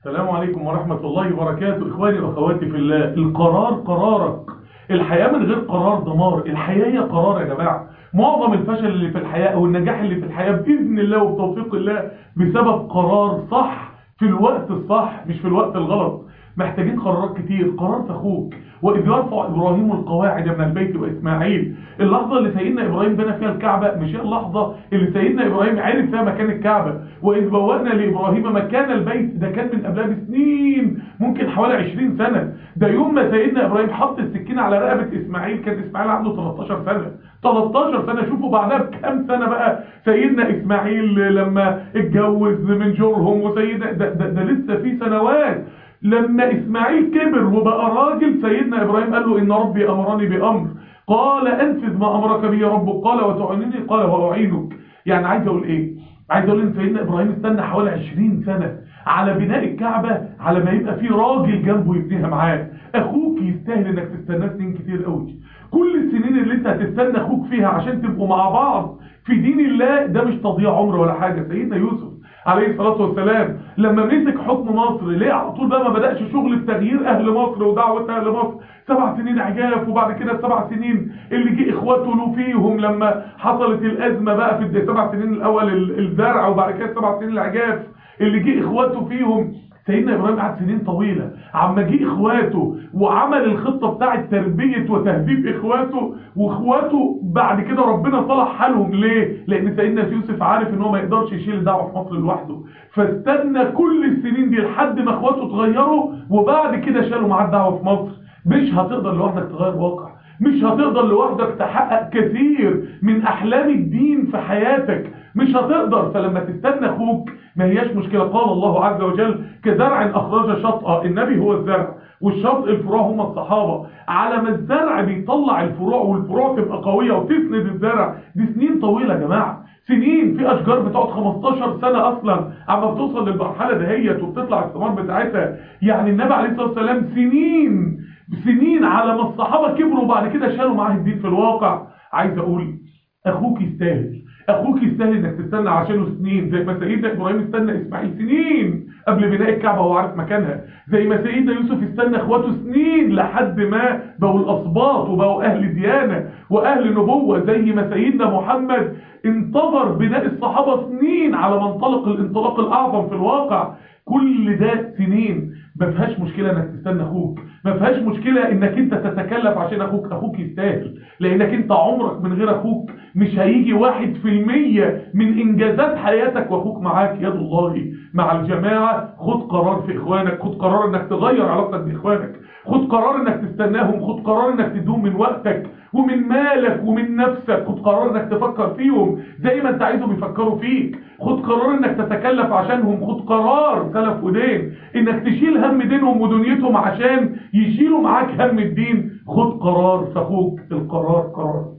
السلام عليكم ورحمة الله وبركاته إخواني وأخواتي في الله القرار قرارك الحياة من غير قرار دمار الحياة هي قرار يا جماعة معظم الفشل اللي في الحياة أو النجاح اللي في الحياة بإذن الله وبتوفيق الله بسبب قرار صح في الوقت الصح مش في الوقت الغلط محتاجين قرارات كتير قرار في اخوك واذ يرفع ابراهيم القواعد من البيت واسماعيل اللحظه اللي سيدنا ابراهيم بنى فيها الكعبه مش هي اللحظه اللي سيدنا ابراهيم عرف فيها مكان الكعبه واذ بوأنا لابراهيم مكان البيت ده كان من قبلها بسنين ممكن حوالي 20 سنه ده يوم ما سيدنا ابراهيم حط السكينه على رقبه اسماعيل كان اسماعيل عنده 13 سنه 13 سنه شوفوا بعدها بكام سنه بقى سيدنا اسماعيل لما اتجوز من جورهم وسيدنا ده, ده, ده لسه في سنوات لما اسماعيل كبر وبقى راجل سيدنا ابراهيم قال له ان ربي امرني بامر قال انفذ ما امرك به ربك قال وتعينني قال واعينك يعني عايز اقول ايه عايز اقول ان سيدنا ابراهيم استنى حوالي 20 سنه على بناء الكعبه على ما يبقى في راجل جنبه يبنيها معاه اخوك يستاهل انك تستناه سنين كتير قوي كل السنين اللي انت هتستنى اخوك فيها عشان تبقوا مع بعض في دين الله ده مش تضييع عمر ولا حاجه سيدنا يوسف عليه الصلاة والسلام لما مسك حكم مصر ليه على طول بقى ما بدأش شغل في تغيير أهل مصر ودعوة أهل مصر سبع سنين عجاف وبعد كده السبع سنين اللي جه إخواته له فيهم لما حصلت الأزمة بقى في السبع سنين الأول الزرع وبعد كده السبع سنين العجاف اللي جه إخواته فيهم سيدنا ابراهيم قعد سنين طويلة عما جه اخواته وعمل الخطة بتاعه تربية وتهذيب اخواته واخواته بعد كده ربنا صلح حالهم ليه لان سيدنا يوسف عارف ان هو ما يقدرش يشيل الدعوة في مصر لوحده فاستنى كل السنين دي لحد ما اخواته اتغيروا وبعد كده شالوا معاه الدعوة في مصر مش هتقدر لوحدك تغير واقع مش هتقدر لوحدك تحقق كثير من احلام الدين في حياتك مش هتقدر فلما تستنى اخوك ما هياش مشكلة قال الله عز وجل كزرع اخرج شطأ النبي هو الزرع والشطء الفروع هم الصحابة على ما الزرع بيطلع الفروع والفروع تبقى قوية وتسند الزرع دي سنين طويلة يا جماعة سنين في اشجار بتقعد 15 سنة اصلا عما بتوصل للمرحلة دهيت وبتطلع الثمار بتاعتها يعني النبي عليه الصلاة والسلام سنين سنين على ما الصحابة كبروا وبعد كده شالوا معاه الدين في الواقع عايز اقول اخوك يستاهل اخوك يستاهل انك تستنى عشانه سنين زي ما سيدنا ابراهيم استنى اسماعيل سنين قبل بناء الكعبه وهو عارف مكانها زي ما سيدنا يوسف استنى اخواته سنين لحد ما بقوا الاسباط وبقوا اهل ديانه واهل نبوه زي ما سيدنا محمد انتظر بناء الصحابه سنين على ما انطلق الانطلاق الاعظم في الواقع كل ده سنين ما فيهاش مشكله انك تستنى اخوك ما فيهاش مشكله انك انت تتكلف عشان اخوك اخوك يستاهل لانك انت عمرك من غير اخوك مش هيجي واحد في المية من انجازات حياتك واخوك معاك يد الله مع الجماعة خد قرار في اخوانك خد قرار انك تغير علاقتك باخوانك خد قرار انك تستناهم خد قرار انك تدوم من وقتك ومن مالك ومن نفسك خد قرار انك تفكر فيهم زي ما انت عايزهم يفكروا فيك خد قرار انك تتكلف عشانهم خد قرار سلف ودين انك تشيل هم دينهم ودنيتهم عشان يشيلوا معاك هم الدين خد قرار فاخوك القرار قرار